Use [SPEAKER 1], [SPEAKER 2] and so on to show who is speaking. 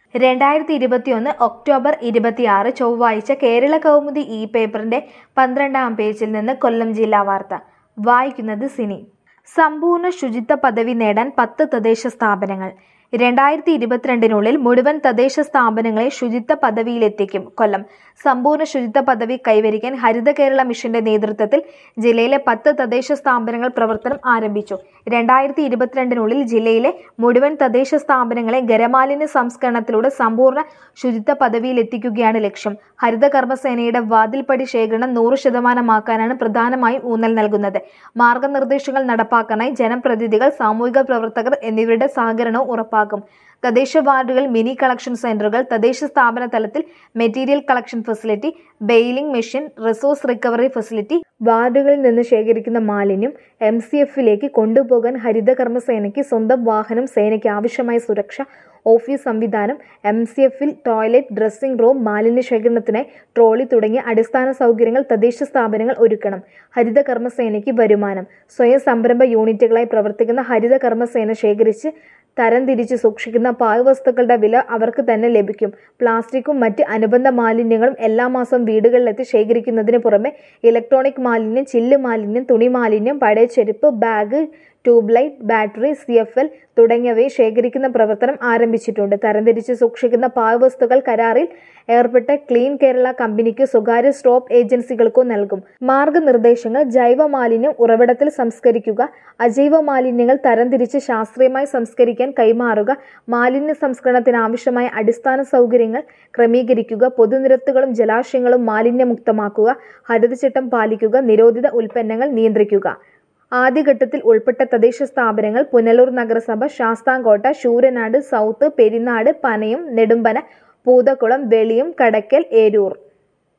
[SPEAKER 1] രണ്ടായിരത്തി ഇരുപത്തിയൊന്ന് ഒക്ടോബർ ഇരുപത്തിയാറ് ചൊവ്വാഴ്ച കേരള കൗമുദി ഇ പേപ്പറിന്റെ പന്ത്രണ്ടാം പേജിൽ നിന്ന് കൊല്ലം ജില്ലാ വാർത്ത വായിക്കുന്നത് സിനി സമ്പൂർണ്ണ ശുചിത്വ പദവി നേടാൻ പത്ത് തദ്ദേശ സ്ഥാപനങ്ങൾ രണ്ടായിരത്തി ഇരുപത്തിരണ്ടിനുള്ളിൽ മുഴുവൻ തദ്ദേശ സ്ഥാപനങ്ങളെ ശുചിത്വ പദവിയിലെത്തിക്കും കൊല്ലം സമ്പൂർണ്ണ ശുചിത്വ പദവി കൈവരിക്കാൻ ഹരിത കേരള മിഷന്റെ നേതൃത്വത്തിൽ ജില്ലയിലെ പത്ത് തദ്ദേശ സ്ഥാപനങ്ങൾ പ്രവർത്തനം ആരംഭിച്ചു രണ്ടായിരത്തി ഇരുപത്തിരണ്ടിനുള്ളിൽ ജില്ലയിലെ മുഴുവൻ തദ്ദേശ സ്ഥാപനങ്ങളെ ഖരമാലിന്യ സംസ്കരണത്തിലൂടെ സമ്പൂർണ്ണ ശുചിത്വ പദവിയിലെത്തിക്കുകയാണ് ലക്ഷ്യം ഹരിത കർമ്മസേനയുടെ വാതിൽപ്പടി ശേഖരണം നൂറ് ശതമാനമാക്കാനാണ് പ്രധാനമായും ഊന്നൽ നൽകുന്നത് മാർഗനിർദ്ദേശങ്ങൾ നടപ്പാക്കാനായി ജനപ്രതിനിധികൾ സാമൂഹിക പ്രവർത്തകർ എന്നിവരുടെ സഹകരണവും ഉറപ്പാക്കും തദ്ദേശ വാർഡുകൾ മിനി കളക്ഷൻ സെന്ററുകൾ തദ്ദേശ സ്ഥാപന തലത്തിൽ material collection facility baling machine resource recovery facility വാർഡുകളിൽ നിന്ന് ശേഖരിക്കുന്ന മാലിന്യം എം സി എഫിലേക്ക് കൊണ്ടുപോകാൻ ഹരിതകർമ്മ സേനയ്ക്ക് സ്വന്തം വാഹനം സേനയ്ക്ക് ആവശ്യമായ സുരക്ഷ ഓഫീസ് സംവിധാനം എം സി എഫിൽ ടോയ്ലറ്റ് ഡ്രസ്സിംഗ് റൂം മാലിന്യ ശേഖരണത്തിനായി ട്രോളി തുടങ്ങിയ അടിസ്ഥാന സൗകര്യങ്ങൾ തദ്ദേശ സ്ഥാപനങ്ങൾ ഒരുക്കണം ഹരിത കർമ്മസേനയ്ക്ക് വരുമാനം സ്വയം സംരംഭ യൂണിറ്റുകളായി പ്രവർത്തിക്കുന്ന ഹരിത കർമ്മസേന ശേഖരിച്ച് തരംതിരിച്ച് സൂക്ഷിക്കുന്ന പാഴ്വസ്തുക്കളുടെ വില അവർക്ക് തന്നെ ലഭിക്കും പ്ലാസ്റ്റിക്കും മറ്റ് അനുബന്ധ മാലിന്യങ്ങളും എല്ലാ മാസം വീടുകളിലെത്തി ശേഖരിക്കുന്നതിന് പുറമെ ഇലക്ട്രോണിക് മാലിന്യം ചില്ല് മാലിന്യം തുണി മാലിന്യം പഴയ ചെരുപ്പ് bag tube light battery C F L തുടങ്ങിയവയെ ശേഖരിക്കുന്ന പ്രവർത്തനം ആരംഭിച്ചിട്ടുണ്ട് തരംതിരിച്ച് സൂക്ഷിക്കുന്ന പാഴ്വസ്തുക്കൾ കരാറിൽ ഏർപ്പെട്ട ക്ലീൻ കേരള കമ്പനിക്ക് സ്വകാര്യ സ്റ്റോപ്പ് ഏജൻസികൾക്കോ നൽകും മാർഗനിർദ്ദേശങ്ങൾ ജൈവ മാലിന്യം ഉറവിടത്തിൽ സംസ്കരിക്കുക അജൈവ മാലിന്യങ്ങൾ തരംതിരിച്ച് ശാസ്ത്രീയമായി സംസ്കരിക്കാൻ കൈമാറുക മാലിന്യ സംസ്കരണത്തിന് ആവശ്യമായ അടിസ്ഥാന സൗകര്യങ്ങൾ ക്രമീകരിക്കുക പൊതുനിരത്തുകളും ജലാശയങ്ങളും മാലിന്യമുക്തമാക്കുക ഹരിതചട്ടം പാലിക്കുക നിരോധിത ഉൽപ്പന്നങ്ങൾ നിയന്ത്രിക്കുക ആദ്യഘട്ടത്തിൽ ഉൾപ്പെട്ട തദ്ദേശ സ്ഥാപനങ്ങൾ പുനലൂർ നഗരസഭ ശാസ്താംകോട്ട ശൂരനാട് സൗത്ത് പെരിനാട് പനയം നെടുമ്പന പൂതക്കുളം വെളിയം കടക്കൽ ഏരൂർ